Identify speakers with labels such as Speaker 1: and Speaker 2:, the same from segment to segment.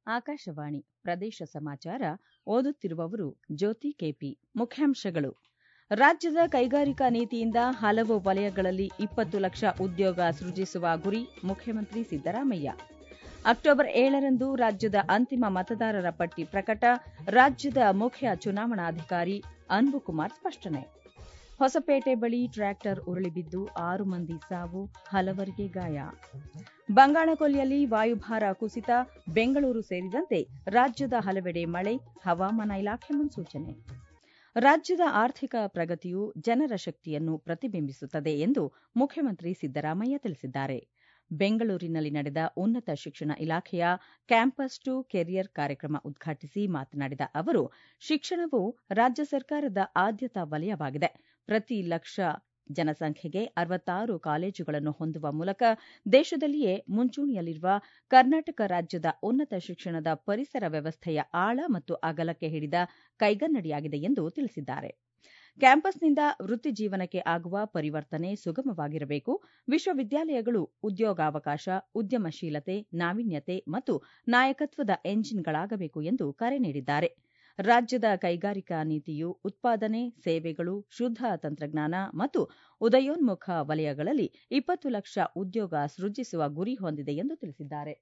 Speaker 1: ಆಕಾಶವಾಣಿ ಪ್ರದೇಶ ಸಮಾಚಾರ ಓದುತ್ತಿರುವವರು ಜ್ಯೋತಿ ಕೆಪಿ ಮುಖ್ಯಾಂಶಗಳು ರಾಜ್ಯದ ಕೈಗಾರಿಕಾ ನೀತಿಯಿಂದ ಹಲವು ವಲಯಗಳಲ್ಲಿ ಇಪ್ಪತ್ತು ಲಕ್ಷ ಉದ್ಯೋಗ ಸೃಜಿಸುವ ಗುರಿ ಮುಖ್ಯಮಂತ್ರಿ ಸಿದ್ದರಾಮಯ್ಯ ಅಕ್ಟೋಬರ್ ಏಳರಂದು ರಾಜ್ಯದ ಅಂತಿಮ ಮತದಾರರ ಪಟ್ಟಿ ಪ್ರಕಟ ರಾಜ್ಯದ ಮುಖ್ಯ ಚುನಾವಣಾಧಿಕಾರಿ ಅನ್ಬುಕುಮಾರ್ ಸ್ಪಷ್ಟನೆ ಹೊಸಪೇಟೆ ಬಳಿ ಟ್ರ್ಯಾಕ್ಟರ್ ಉರುಳಿ ಬಿದ್ದು ಆರು ಮಂದಿ ಸಾವು ಹಲವರಿಗೆ ಗಾಯ ಬಂಗಾಳಕೊಲ್ಲಿಯಲ್ಲಿ ವಾಯುಭಾರ ಕುಸಿತ ಬೆಂಗಳೂರು ಸೇರಿದಂತೆ ರಾಜ್ಯದ ಹಲವೆಡೆ ಮಳೆ ಹವಾಮಾನ ಇಲಾಖೆ ಮುನ್ಸೂಚನೆ ರಾಜ್ಯದ ಆರ್ಥಿಕ ಪ್ರಗತಿಯು ಜನರ ಶಕ್ತಿಯನ್ನು ಪ್ರತಿಬಿಂಬಿಸುತ್ತದೆ ಎಂದು ಮುಖ್ಯಮಂತ್ರಿ ಸಿದ್ದರಾಮಯ್ಯ ತಿಳಿಸಿದ್ದಾರೆ ಬೆಂಗಳೂರಿನಲ್ಲಿ ನಡೆದ ಉನ್ನತ ಶಿಕ್ಷಣ ಇಲಾಖೆಯ ಕ್ಯಾಂಪಸ್ ಟು ಕೆರಿಯರ್ ಕಾರ್ಯಕ್ರಮ ಉದ್ಘಾಟಿಸಿ ಮಾತನಾಡಿದ ಅವರು ಶಿಕ್ಷಣವು ರಾಜ್ಯ ಸರ್ಕಾರದ ಆದ್ಯತಾ ವಲಯವಾಗಿದೆ ಪ್ರತಿ ಲಕ್ಷ ಜನಸಂಖ್ಯೆಗೆ ಅರವತ್ತಾರು ಕಾಲೇಜುಗಳನ್ನು ಹೊಂದುವ ಮೂಲಕ ದೇಶದಲ್ಲಿಯೇ ಮುಂಚೂಣಿಯಲ್ಲಿರುವ ಕರ್ನಾಟಕ ರಾಜ್ಯದ ಉನ್ನತ ಶಿಕ್ಷಣದ ಪರಿಸರ ವ್ಯವಸ್ಥೆಯ ಆಳ ಮತ್ತು ಅಗಲಕ್ಕೆ ಹಿಡಿದ ಕೈಗನ್ನಡಿಯಾಗಿದೆ ಎಂದು ತಿಳಿಸಿದ್ದಾರೆ ಕ್ಯಾಂಪಸ್ನಿಂದ ವೃತ್ತಿ ಜೀವನಕ್ಕೆ ಆಗುವ ಪರಿವರ್ತನೆ ಸುಗಮವಾಗಿರಬೇಕು ವಿಶ್ವವಿದ್ಯಾಲಯಗಳು ಉದ್ಯೋಗಾವಕಾಶ ಉದ್ಯಮಶೀಲತೆ ನಾವೀನ್ಯತೆ ಮತ್ತು ನಾಯಕತ್ವದ ಎಂಜಿನ್ಗಳಾಗಬೇಕು ಎಂದು ಕರೆ ನೀಡಿದ್ದಾರೆ ರಾಜ್ಯದ ಕೈಗಾರಿಕಾ ನೀತಿಯು ಉತ್ಪಾದನೆ ಸೇವೆಗಳು ಶುದ್ದ ತಂತ್ರಜ್ಞಾನ ಮತ್ತು ಉದಯೋನ್ಮುಖ ವಲಯಗಳಲ್ಲಿ ಇಪ್ಪತ್ತು ಲಕ್ಷ ಉದ್ಯೋಗ ಸೃಜಿಸುವ ಗುರಿ ಹೊಂದಿದೆ ಎಂದು ತಿಳಿಸಿದ್ದಾರೆ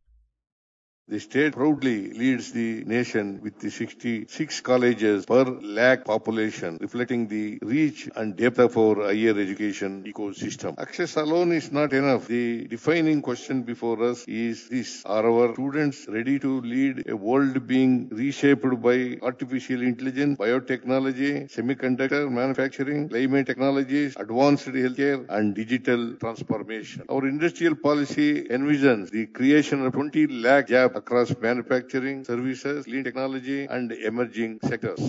Speaker 2: The state proudly leads the nation with the 66 colleges per lakh population, reflecting the reach and depth of our higher education ecosystem. Access alone is not enough. The defining question before us is this. Are our students ready to lead a world being reshaped by artificial intelligence, biotechnology, semiconductor manufacturing, climate technologies, advanced healthcare, and digital transformation? Our industrial policy envisions the creation of 20 lakh jobs across manufacturing, services, clean technology, and emerging sectors.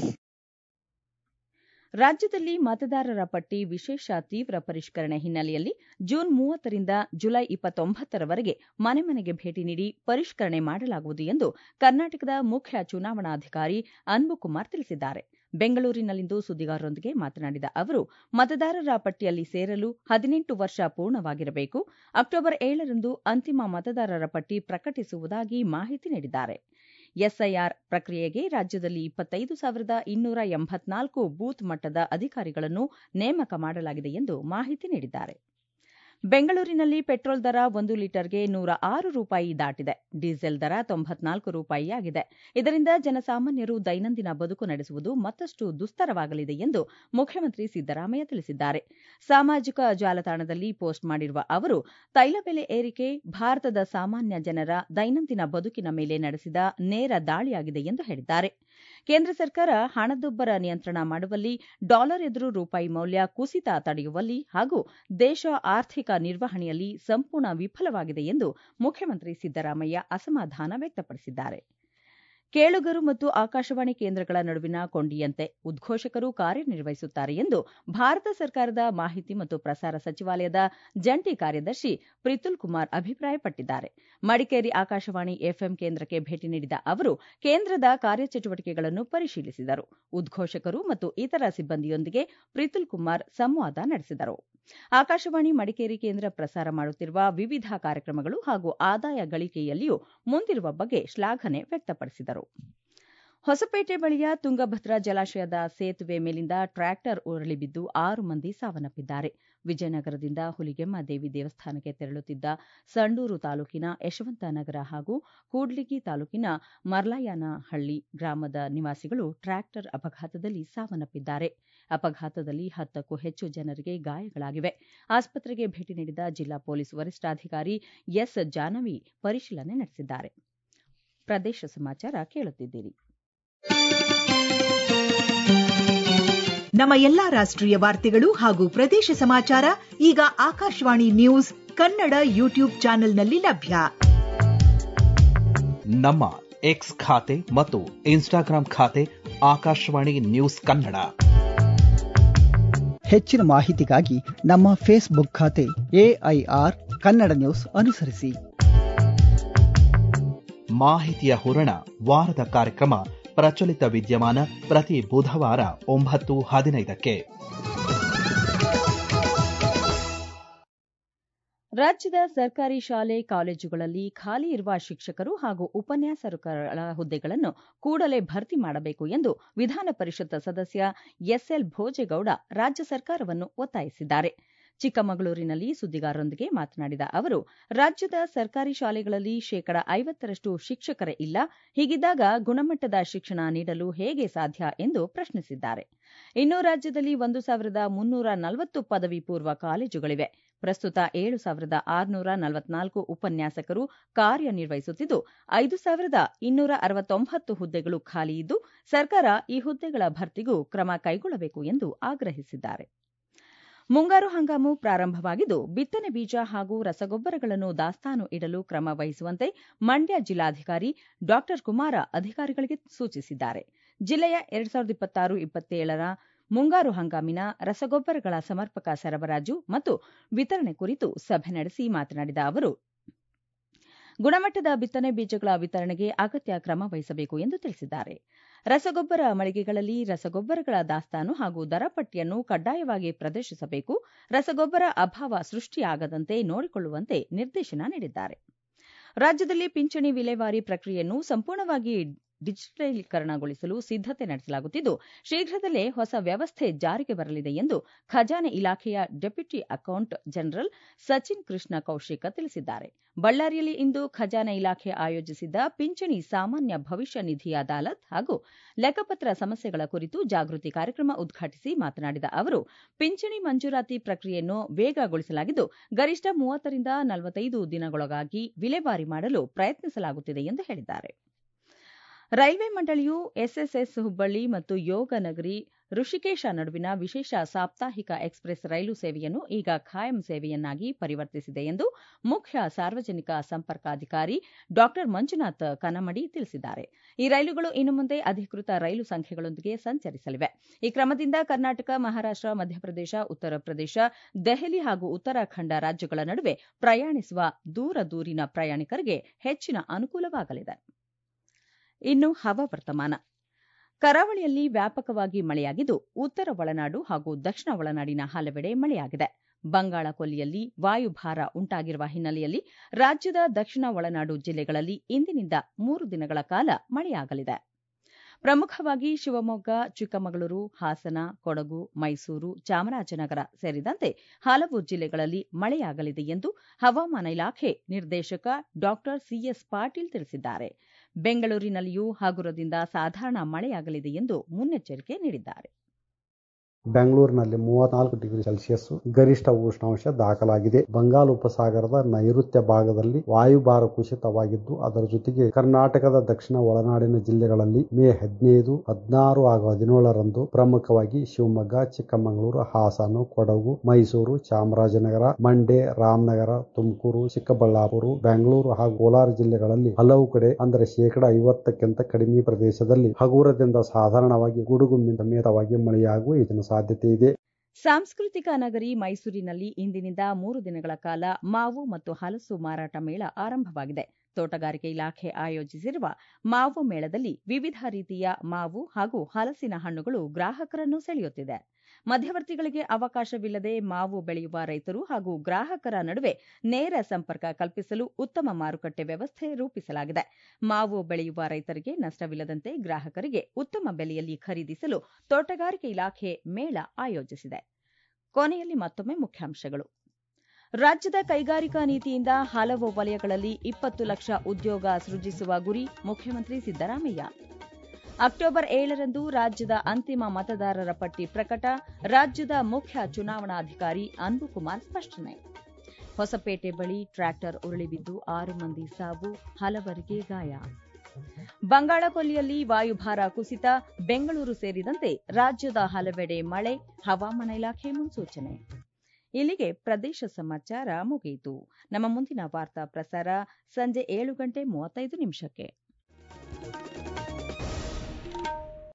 Speaker 1: ರಾಜ್ಯದಲ್ಲಿ ಮತದಾರರ ಪಟ್ಟಿ ವಿಶೇಷ ತೀವ್ರ ಪರಿಷ್ಕರಣೆ ಹಿನ್ನೆಲೆಯಲ್ಲಿ June ಮೂವತ್ತರಿಂದ July ಇಪ್ಪತ್ತೊಂಬತ್ತರವರೆಗೆ ಮನೆ ಮನೆಗೆ ಭೇಟಿ ನೀಡಿ ಪರಿಷ್ಕರಣೆ ಮಾಡಲಾಗುವುದು ಎಂದು ಕರ್ನಾಟಕದ ಮುಖ್ಯ ಚುನಾವಣಾಧಿಕಾರಿ ಅನ್ಬುಕುಮಾರ್ ತಿಳಿಸಿದ್ದಾರೆ ಬೆಂಗಳೂರಿನಲ್ಲಿಂದು ಸುದ್ದಿಗಾರರೊಂದಿಗೆ ಮಾತನಾಡಿದ ಅವರು ಮತದಾರರ ಪಟ್ಟಿಯಲ್ಲಿ ಸೇರಲು ಹದಿನೆಂಟು ವರ್ಷ ಪೂರ್ಣವಾಗಿರಬೇಕು ಅಕ್ಟೋಬರ್ ಏಳರಂದು ಅಂತಿಮ ಮತದಾರರ ಪಟ್ಟಿ ಪ್ರಕಟಿಸುವುದಾಗಿ ಮಾಹಿತಿ ನೀಡಿದ್ದಾರೆ ಎಸ್ಐಆರ್ ಪ್ರಕ್ರಿಯೆಗೆ ರಾಜ್ಯದಲ್ಲಿ ಇಪ್ಪತ್ತೈದು ಸಾವಿರದ ಇನ್ನೂರ ಎಂಬತ್ನಾಲ್ಕು ಬೂತ್ ಮಟ್ಟದ ಅಧಿಕಾರಿಗಳನ್ನು ನೇಮಕ ಮಾಡಲಾಗಿದೆ ಎಂದು ಮಾಹಿತಿ ನೀಡಿದ್ದಾರೆ ಬೆಂಗಳೂರಿನಲ್ಲಿ ಪೆಟ್ರೋಲ್ ದರ ಒಂದು ಲೀಟರ್ಗೆ ನೂರ ಆರು ರೂಪಾಯಿ ದಾಟಿದೆ ಡೀಸೆಲ್ ದರ ತೊಂಬತ್ನಾಲ್ಕು ರೂಪಾಯಿಯಾಗಿದೆ ಇದರಿಂದ ಜನಸಾಮಾನ್ಯರು ದೈನಂದಿನ ಬದುಕು ನಡೆಸುವುದು ಮತ್ತಷ್ಟು ದುಸ್ತರವಾಗಲಿದೆ ಎಂದು ಮುಖ್ಯಮಂತ್ರಿ ಸಿದ್ದರಾಮಯ್ಯ ತಿಳಿಸಿದ್ದಾರೆ ಸಾಮಾಜಿಕ ಜಾಲತಾಣದಲ್ಲಿ ಪೋಸ್ಟ್ ಮಾಡಿರುವ ಅವರು ತೈಲ ಬೆಲೆ ಏರಿಕೆ ಭಾರತದ ಸಾಮಾನ್ಯ ಜನರ ದೈನಂದಿನ ಬದುಕಿನ ಮೇಲೆ ನಡೆಸಿದ ನೇರ ದಾಳಿಯಾಗಿದೆ ಎಂದು ಹೇಳಿದ್ದಾರೆ ಕೇಂದ್ರ ಸರ್ಕಾರ ಹಣದುಬ್ಬರ ನಿಯಂತ್ರಣ ಮಾಡುವಲ್ಲಿ ಡಾಲರ್ ಎದುರು ರೂಪಾಯಿ ಮೌಲ್ಯ ಕುಸಿತ ತಡೆಯುವಲ್ಲಿ ಹಾಗೂ ದೇಶ ಆರ್ಥಿಕ ನಿರ್ವಹಣೆಯಲ್ಲಿ ಸಂಪೂರ್ಣ ವಿಫಲವಾಗಿದೆ ಎಂದು ಮುಖ್ಯಮಂತ್ರಿ ಸಿದ್ದರಾಮಯ್ಯ ಅಸಮಾಧಾನ ವ್ಯಕ್ತಪಡಿಸಿದ್ದಾರೆ ಕೇಳುಗರು ಮತ್ತು ಆಕಾಶವಾಣಿ ಕೇಂದ್ರಗಳ ನಡುವಿನ ಕೊಂಡಿಯಂತೆ ಉದ್ಘೋಷಕರು ಕಾರ್ಯನಿರ್ವಹಿಸುತ್ತಾರೆ ಎಂದು ಭಾರತ ಸರ್ಕಾರದ ಮಾಹಿತಿ ಮತ್ತು ಪ್ರಸಾರ ಸಚಿವಾಲಯದ ಜಂಟಿ ಕಾರ್ಯದರ್ಶಿ ಪ್ರಿತುಲ್ ಕುಮಾರ್ ಅಭಿಪ್ರಾಯಪಟ್ಟಿದ್ದಾರೆ ಮಡಿಕೇರಿ ಆಕಾಶವಾಣಿ ಎಫ್ಎಂ ಕೇಂದ್ರಕ್ಕೆ ಭೇಟಿ ನೀಡಿದ ಅವರು ಕೇಂದ್ರದ ಕಾರ್ಯಚಟುವಟಿಕೆಗಳನ್ನು ಪರಿಶೀಲಿಸಿದರು ಉದ್ಘೋಷಕರು ಮತ್ತು ಇತರ ಸಿಬ್ಬಂದಿಯೊಂದಿಗೆ ಪ್ರಿತುಲ್ ಕುಮಾರ್ ಸಂವಾದ ನಡೆಸಿದರು ಆಕಾಶವಾಣಿ ಮಡಿಕೇರಿ ಕೇಂದ್ರ ಪ್ರಸಾರ ಮಾಡುತ್ತಿರುವ ವಿವಿಧ ಕಾರ್ಯಕ್ರಮಗಳು ಹಾಗೂ ಆದಾಯ ಗಳಿಕೆಯಲ್ಲಿಯೂ ಮುಂದಿರುವ ಬಗ್ಗೆ ಶ್ಲಾಘನೆ ವ್ಯಕ್ತಪಡಿಸಿದರು ಹೊಸಪೇಟೆ ಬಳಿಯ ತುಂಗಭದ್ರಾ ಜಲಾಶಯದ ಸೇತುವೆ ಮೇಲಿಂದ ಟ್ರ್ಯಾಕ್ಟರ್ ಉರುಳಿ ಬಿದ್ದು ಆರು ಮಂದಿ ಸಾವನ್ನಪ್ಪಿದ್ದಾರೆ ವಿಜಯನಗರದಿಂದ ಹುಲಿಗೆಮ್ಮ ದೇವಿ ದೇವಸ್ಥಾನಕ್ಕೆ ತೆರಳುತ್ತಿದ್ದ ಸಂಡೂರು ತಾಲೂಕಿನ ಯಶವಂತನಗರ ಹಾಗೂ ಕೂಡ್ಲಿಗಿ ತಾಲೂಕಿನ ಮರ್ಲಾಯನಹಳ್ಳಿ ಗ್ರಾಮದ ನಿವಾಸಿಗಳು ಟ್ರ್ಯಾಕ್ಟರ್ ಅಪಘಾತದಲ್ಲಿ ಸಾವನ್ನಪ್ಪಿದ್ದಾರೆ ಅಪಘಾತದಲ್ಲಿ ಹತ್ತಕ್ಕೂ ಹೆಚ್ಚು ಜನರಿಗೆ ಗಾಯಗಳಾಗಿವೆ ಆಸ್ಪತ್ರೆಗೆ ಭೇಟಿ ನೀಡಿದ ಜಿಲ್ಲಾ ಪೊಲೀಸ್ ವರಿಷ್ಠಾಧಿಕಾರಿ ಎಸ್ ಜಾನವಿ ಪರಿಶೀಲನೆ ನಡೆಸಿದ್ದಾರೆ ಪ್ರದೇಶ ಸಮಾಚಾರ ಕೇಳುತ್ತಿದ್ದೀರಿ
Speaker 3: ನಮ್ಮ ಎಲ್ಲಾ ರಾಷ್ಟ್ರೀಯ ವಾರ್ತೆಗಳು ಹಾಗೂ ಪ್ರದೇಶ ಸಮಾಚಾರ ಈಗ ಆಕಾಶವಾಣಿ ನ್ಯೂಸ್ ಕನ್ನಡ ಯೂಟ್ಯೂಬ್ ಚಾನೆಲ್ನಲ್ಲಿ ಲಭ್ಯ
Speaker 4: ನಮ್ಮ ಎಕ್ಸ್ ಖಾತೆ ಮತ್ತು ಇನ್ಸ್ಟಾಗ್ರಾಂ ಖಾತೆ ಆಕಾಶವಾಣಿ ನ್ಯೂಸ್ ಕನ್ನಡ
Speaker 5: ಹೆಚ್ಚಿನ ಮಾಹಿತಿಗಾಗಿ ನಮ್ಮ ಫೇಸ್ಬುಕ್ ಖಾತೆ ಎಐಆರ್ ಕನ್ನಡ ನ್ಯೂಸ್ ಅನುಸರಿಸಿ
Speaker 4: ಮಾಹಿತಿಯ ಹೂರಣ ವಾರದ ಕಾರ್ಯಕ್ರಮ ಪ್ರಚಲಿತ ವಿದ್ಯಮಾನ ಪ್ರತಿ ಬುಧವಾರ ಒಂಬತ್ತು ಹದಿನೈದಕ್ಕೆ
Speaker 1: ರಾಜ್ಯದ ಸರ್ಕಾರಿ ಶಾಲೆ ಕಾಲೇಜುಗಳಲ್ಲಿ ಖಾಲಿ ಇರುವ ಶಿಕ್ಷಕರು ಹಾಗೂ ಉಪನ್ಯಾಸಕರ ಹುದ್ದೆಗಳನ್ನು ಕೂಡಲೇ ಭರ್ತಿ ಮಾಡಬೇಕು ಎಂದು ವಿಧಾನ ಪರಿಷತ್ ಸದಸ್ಯ ಎಸ್ಎಲ್ ಭೋಜೇಗೌಡ ರಾಜ್ಯ ಸರ್ಕಾರವನ್ನು ಒತ್ತಾಯಿಸಿದ್ದಾರೆ ಚಿಕ್ಕಮಗಳೂರಿನಲ್ಲಿ ಸುದ್ದಿಗಾರರೊಂದಿಗೆ ಮಾತನಾಡಿದ ಅವರು ರಾಜ್ಯದ ಸರ್ಕಾರಿ ಶಾಲೆಗಳಲ್ಲಿ ಶೇಕಡ ಐವತ್ತರಷ್ಟು ಶಿಕ್ಷಕರೇ ಇಲ್ಲ ಹೀಗಿದ್ದಾಗ ಗುಣಮಟ್ಟದ ಶಿಕ್ಷಣ ನೀಡಲು ಹೇಗೆ ಸಾಧ್ಯ ಎಂದು ಪ್ರಶ್ನಿಸಿದ್ದಾರೆ ಇನ್ನು ರಾಜ್ಯದಲ್ಲಿ ಒಂದು ಸಾವಿರದ ಮುನ್ನೂರ ನಲವತ್ತು ಪದವಿ ಪೂರ್ವ ಕಾಲೇಜುಗಳಿವೆ ಪ್ರಸ್ತುತ ಏಳು ಸಾವಿರದ ಆರುನೂರ ನಲವತ್ನಾಲ್ಕು ಉಪನ್ಯಾಸಕರು ಕಾರ್ಯನಿರ್ವಹಿಸುತ್ತಿದ್ದು ಐದು ಸಾವಿರದ ಇನ್ನೂರ ಅರವತ್ತೊಂಬತ್ತು ಹುದ್ದೆಗಳು ಖಾಲಿ ಇದ್ದು ಸರ್ಕಾರ ಈ ಹುದ್ದೆಗಳ ಭರ್ತಿಗೂ ಕ್ರಮ ಕೈಗೊಳ್ಳಬೇಕು ಎಂದು ಆಗ್ರಹಿಸಿದ್ದಾರೆ ಮುಂಗಾರು ಹಂಗಾಮು ಪ್ರಾರಂಭವಾಗಿದ್ದು ಬಿತ್ತನೆ ಬೀಜ ಹಾಗೂ ರಸಗೊಬ್ಬರಗಳನ್ನು ದಾಸ್ತಾನು ಇಡಲು ಕ್ರಮ ವಹಿಸುವಂತೆ ಮಂಡ್ಯ ಜಿಲ್ಲಾಧಿಕಾರಿ ಡಾ ಕುಮಾರ ಅಧಿಕಾರಿಗಳಿಗೆ ಸೂಚಿಸಿದ್ದಾರೆ ಜಿಲ್ಲೆಯ ಎರಡ್ ಸಾವಿರದ ಇಪ್ಪತ್ತಾರು ಇಪ್ಪತ್ತೇಳರ ಮುಂಗಾರು ಹಂಗಾಮಿನ ರಸಗೊಬ್ಬರಗಳ ಸಮರ್ಪಕ ಸರಬರಾಜು ಮತ್ತು ವಿತರಣೆ ಕುರಿತು ಸಭೆ ನಡೆಸಿ ಮಾತನಾಡಿದ ಅವರು ಗುಣಮಟ್ಟದ ಬಿತ್ತನೆ ಬೀಜಗಳ ವಿತರಣೆಗೆ ಅಗತ್ಯ ಕ್ರಮ ವಹಿಸಬೇಕು ಎಂದು ತಿಳಿಸಿದ್ದಾರೆ ರಸಗೊಬ್ಬರ ಮಳಿಗೆಗಳಲ್ಲಿ ರಸಗೊಬ್ಬರಗಳ ದಾಸ್ತಾನು ಹಾಗೂ ದರ ಪಟ್ಟಿಯನ್ನು ಕಡ್ಡಾಯವಾಗಿ ಪ್ರದರ್ಶಿಸಬೇಕು ರಸಗೊಬ್ಬರ ಅಭಾವ ಸೃಷ್ಟಿಯಾಗದಂತೆ ನೋಡಿಕೊಳ್ಳುವಂತೆ ನಿರ್ದೇಶನ ನೀಡಿದ್ದಾರೆ ರಾಜ್ಯದಲ್ಲಿ ಪಿಂಚಣಿ ವಿಲೇವಾರಿ ಪ್ರಕ್ರಿಯೆಯನ್ನು ಸಂಪೂರ್ಣವಾಗಿ ಡಿಜಿಟಲೀಕರಣಗೊಳಿಸಲು ಸಿದ್ದತೆ ನಡೆಸಲಾಗುತ್ತಿದ್ದು ಶೀಘ್ರದಲ್ಲೇ ಹೊಸ ವ್ಯವಸ್ಥೆ ಜಾರಿಗೆ ಬರಲಿದೆ ಎಂದು ಖಜಾನೆ ಇಲಾಖೆಯ deputy account general Sachin Krishna Kaushika ತಿಳಿಸಿದ್ದಾರೆ ಬಳ್ಳಾರಿಯಲ್ಲಿ ಇಂದು ಖಜಾನೆ ಇಲಾಖೆ ಆಯೋಜಿಸಿದ್ದ ಪಿಂಚಣಿ ಸಾಮಾನ್ಯ ಭವಿಷ್ಯ ನಿಧಿ ಅದಾಲತ್ ಹಾಗೂ ಲೆಕ್ಕಪತ್ರ ಸಮಸ್ಯೆಗಳ ಕುರಿತು ಜಾಗೃತಿ ಕಾರ್ಯಕ್ರಮ ಉದ್ಘಾಟಿಸಿ ಮಾತನಾಡಿದ ಅವರು ಪಿಂಚಣಿ ಮಂಜೂರಾತಿ ಪ್ರಕ್ರಿಯೆಯನ್ನು ವೇಗಗೊಳಿಸಲಾಗಿದ್ದು ಗರಿಷ್ಠ ಮೂವತ್ತರಿಂದ ನಲವತ್ತೈದು ದಿನಗಳೊಳಗಾಗಿ ವಿಲೇವಾರಿ ಮಾಡಲು ಪ್ರಯತ್ನಿಸಲಾಗುತ್ತಿದೆ ಎಂದು ಹೇಳಿದ್ದಾರೆ ರೈಲ್ವೆ ಮಂಡಳಿಯು ಎಸ್ಎಸ್ಎಸ್ ಹುಬ್ಬಳ್ಳಿ ಮತ್ತು ಯೋಗ ನಗರಿ ಋಷಿಕೇಶ ನಡುವಿನ ವಿಶೇಷ ಸಾಪ್ತಾಹಿಕ ಎಕ್ಸ್ಪ್ರೆಸ್ ರೈಲು ಸೇವೆಯನ್ನು ಈಗ ಖಾಯಂ ಸೇವೆಯನ್ನಾಗಿ ಪರಿವರ್ತಿಸಿದೆ ಎಂದು ಮುಖ್ಯ ಸಾರ್ವಜನಿಕ ಸಂಪರ್ಕಾಧಿಕಾರಿ ಡಾ ಮಂಜುನಾಥ್ ಕನಮಡಿ ತಿಳಿಸಿದ್ದಾರೆ ಈ ರೈಲುಗಳು ಇನ್ನು ಮುಂದೆ ಅಧಿಕೃತ ರೈಲು ಸಂಖ್ಯೆಗಳೊಂದಿಗೆ ಸಂಚರಿಸಲಿವೆ ಈ ಕ್ರಮದಿಂದ ಕರ್ನಾಟಕ ಮಹಾರಾಷ್ಟ ಮಧ್ಯಪ್ರದೇಶ ಉತ್ತರ ಪ್ರದೇಶ ದೆಹಲಿ ಹಾಗೂ ಉತ್ತರಾಖಂಡ ರಾಜ್ಯಗಳ ನಡುವೆ ಪ್ರಯಾಣಿಸುವ ದೂರ ದೂರಿನ ಪ್ರಯಾಣಿಕರಿಗೆ ಹೆಚ್ಚಿನ ಅನುಕೂಲವಾಗಲಿದೆ ಇನ್ನು ಹವಾವರ್ತಮಾನ ಕರಾವಳಿಯಲ್ಲಿ ವ್ಯಾಪಕವಾಗಿ ಮಳೆಯಾಗಿದ್ದು ಉತ್ತರ ಒಳನಾಡು ಹಾಗೂ ದಕ್ಷಿಣ ಒಳನಾಡಿನ ಹಲವೆಡೆ ಮಳೆಯಾಗಿದೆ ಬಂಗಾಳ ಕೊಲ್ಲಿಯಲ್ಲಿ ವಾಯುಭಾರ ಉಂಟಾಗಿರುವ ಹಿನ್ನೆಲೆಯಲ್ಲಿ ರಾಜ್ಯದ ದಕ್ಷಿಣ ಒಳನಾಡು ಜಿಲ್ಲೆಗಳಲ್ಲಿ ಇಂದಿನಿಂದ ಮೂರು ದಿನಗಳ ಕಾಲ ಮಳೆಯಾಗಲಿದೆ ಪ್ರಮುಖವಾಗಿ ಶಿವಮೊಗ್ಗ ಚಿಕ್ಕಮಗಳೂರು ಹಾಸನ ಕೊಡಗು ಮೈಸೂರು ಚಾಮರಾಜನಗರ ಸೇರಿದಂತೆ ಹಲವು ಜಿಲ್ಲೆಗಳಲ್ಲಿ ಮಳೆಯಾಗಲಿದೆ ಎಂದು ಹವಾಮಾನ ಇಲಾಖೆ ನಿರ್ದೇಶಕ ಡಾ ಸಿಎಸ್ ಪಾಟೀಲ್ ತಿಳಿಸಿದ್ದಾರೆ ಬೆಂಗಳೂರಿನಲ್ಲಿಯೂ ಹಗುರದಿಂದ ಸಾಧಾರಣ ಮಳೆಯಾಗಲಿದೆ ಎಂದು ಮುನ್ನೆಚ್ಚರಿಕೆ ನೀಡಿದ್ದಾರೆ
Speaker 6: ಬೆಂಗಳೂರಿನಲ್ಲಿ ಮೂವತ್ನಾಲ್ಕು ಡಿಗ್ರಿ ಸೆಲ್ಸಿಯಸ್ ಗರಿಷ್ಠ ಉಷ್ಣಾಂಶ ದಾಖಲಾಗಿದೆ ಬಂಗಾಳ ಉಪಸಾಗರದ ನೈಋತ್ಯ ಭಾಗದಲ್ಲಿ ವಾಯುಭಾರ ಕುಸಿತವಾಗಿದ್ದು ಅದರ ಜೊತೆಗೆ ಕರ್ನಾಟಕದ ದಕ್ಷಿಣ ಒಳನಾಡಿನ ಜಿಲ್ಲೆಗಳಲ್ಲಿ ಮೇ ಹದಿನೈದು ಹದಿನಾರು ಹಾಗೂ ಹದಿನೇಳರಂದು ಪ್ರಮುಖವಾಗಿ ಶಿವಮೊಗ್ಗ ಚಿಕ್ಕಮಗಳೂರು ಹಾಸನ ಕೊಡಗು ಮೈಸೂರು ಚಾಮರಾಜನಗರ ಮಂಡ್ಯ ರಾಮನಗರ ತುಮಕೂರು ಚಿಕ್ಕಬಳ್ಳಾಪುರ ಬೆಂಗಳೂರು ಹಾಗೂ ಕೋಲಾರ ಜಿಲ್ಲೆಗಳಲ್ಲಿ ಹಲವು ಕಡೆ ಅಂದರೆ ಶೇಕಡ ಐವತ್ತಕ್ಕಿಂತ ಕಡಿಮೆ ಪ್ರದೇಶದಲ್ಲಿ ಹಗುರದಿಂದ ಸಾಧಾರಣವಾಗಿ ಗುಡುಗು ಸಮೇತವಾಗಿ ಮಳೆಯಾಗುವ ಹೆಚ್ಚಿನ ಸಾಧ್ಯತೆ ಇದೆ
Speaker 1: ಸಾಂಸ್ಕೃತಿಕ ನಗರಿ ಮೈಸೂರಿನಲ್ಲಿ ಇಂದಿನಿಂದ ಮೂರು ದಿನಗಳ ಕಾಲ ಮಾವು ಮತ್ತು ಹಲಸು ಮಾರಾಟ ಮೇಳ ಆರಂಭವಾಗಿದೆ ತೋಟಗಾರಿಕೆ ಇಲಾಖೆ ಆಯೋಜಿಸಿರುವ ಮಾವು ಮೇಳದಲ್ಲಿ ವಿವಿಧ ರೀತಿಯ ಮಾವು ಹಾಗೂ ಹಲಸಿನ ಹಣ್ಣುಗಳು ಗ್ರಾಹಕರನ್ನು ಸೆಳೆಯುತ್ತಿದೆ ಮಧ್ಯವರ್ತಿಗಳಿಗೆ ಅವಕಾಶವಿಲ್ಲದೆ ಮಾವು ಬೆಳೆಯುವ ರೈತರು ಹಾಗೂ ಗ್ರಾಹಕರ ನಡುವೆ ನೇರ ಸಂಪರ್ಕ ಕಲ್ಪಿಸಲು ಉತ್ತಮ ಮಾರುಕಟ್ಟೆ ವ್ಯವಸ್ಥೆ ರೂಪಿಸಲಾಗಿದೆ ಮಾವು ಬೆಳೆಯುವ ರೈತರಿಗೆ ನಷ್ಟವಿಲ್ಲದಂತೆ ಗ್ರಾಹಕರಿಗೆ ಉತ್ತಮ ಬೆಲೆಯಲ್ಲಿ ಖರೀದಿಸಲು ತೋಟಗಾರಿಕೆ ಇಲಾಖೆ ಮೇಳ ಆಯೋಜಿಸಿದೆ ಕೊನೆಯಲ್ಲಿ ಮತ್ತೊಮ್ಮೆ ಮುಖ್ಯಾಂಶಗಳು ರಾಜ್ಯದ ಕೈಗಾರಿಕಾ ನೀತಿಯಿಂದ ಹಲವು ವಲಯಗಳಲ್ಲಿ ಇಪ್ಪತ್ತು ಲಕ್ಷ ಉದ್ಯೋಗ ಸೃಜಿಸುವ ಗುರಿ ಮುಖ್ಯಮಂತ್ರಿ ಸಿದ್ದರಾಮಯ್ಯ ಅಕ್ಟೋಬರ್ ಏಳರಂದು ರಾಜ್ಯದ ಅಂತಿಮ ಮತದಾರರ ಪಟ್ಟಿ ಪ್ರಕಟ ರಾಜ್ಯದ ಮುಖ್ಯ ಚುನಾವಣಾಧಿಕಾರಿ ಅನ್ಬುಕುಮಾರ್ ಸ್ಪಷ್ಟನೆ ಹೊಸಪೇಟೆ ಬಳಿ ಟ್ರ್ಯಾಕ್ಟರ್ ಉರುಳಿಬಿದ್ದು ಆರು ಮಂದಿ ಸಾವು ಹಲವರಿಗೆ ಗಾಯ ಬಂಗಾಳಕೊಲ್ಲಿಯಲ್ಲಿ ವಾಯುಭಾರ ಕುಸಿತ ಬೆಂಗಳೂರು ಸೇರಿದಂತೆ ರಾಜ್ಯದ ಹಲವೆಡೆ ಮಳೆ ಹವಾಮಾನ ಇಲಾಖೆ ಮುನ್ಸೂಚನೆ ಇಲ್ಲಿಗೆ ಪ್ರದೇಶ ಸಮಾಚಾರ ಮುಗಿಯಿತು ನಮ್ಮ ಮುಂದಿನ ವಾರ್ತಾ ಪ್ರಸಾರ ಸಂಜೆ ಏಳು ಗಂಟೆ ಮೂವತ್ತೈದು ನಿಮಿಷಕ್ಕೆ